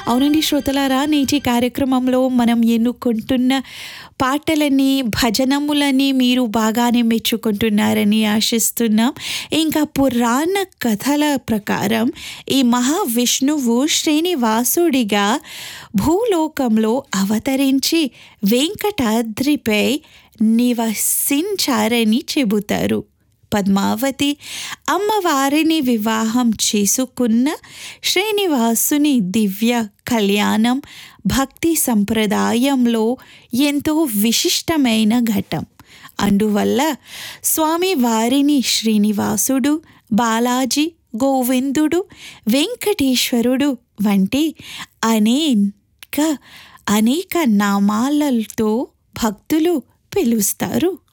అవునండి శ్రోతలారా నేటి కార్యక్రమంలో మనం ఎన్నుకుంటున్న పాటలని భజనములని మీరు బాగానే మెచ్చుకుంటున్నారని ఆశిస్తున్నాం ఇంకా పురాణ కథల ప్రకారం ఈ మహావిష్ణువు శ్రీనివాసుడిగా భూలోకంలో అవతరించి వెంకటాద్రిపై నివసించారని చెబుతారు పద్మావతి అమ్మవారిని వివాహం చేసుకున్న శ్రీనివాసుని దివ్య కళ్యాణం భక్తి సంప్రదాయంలో ఎంతో విశిష్టమైన ఘట్టం అందువల్ల స్వామివారిని శ్రీనివాసుడు బాలాజీ గోవిందుడు వెంకటేశ్వరుడు వంటి అనేక అనేక నామాలతో భక్తులు పిలుస్తారు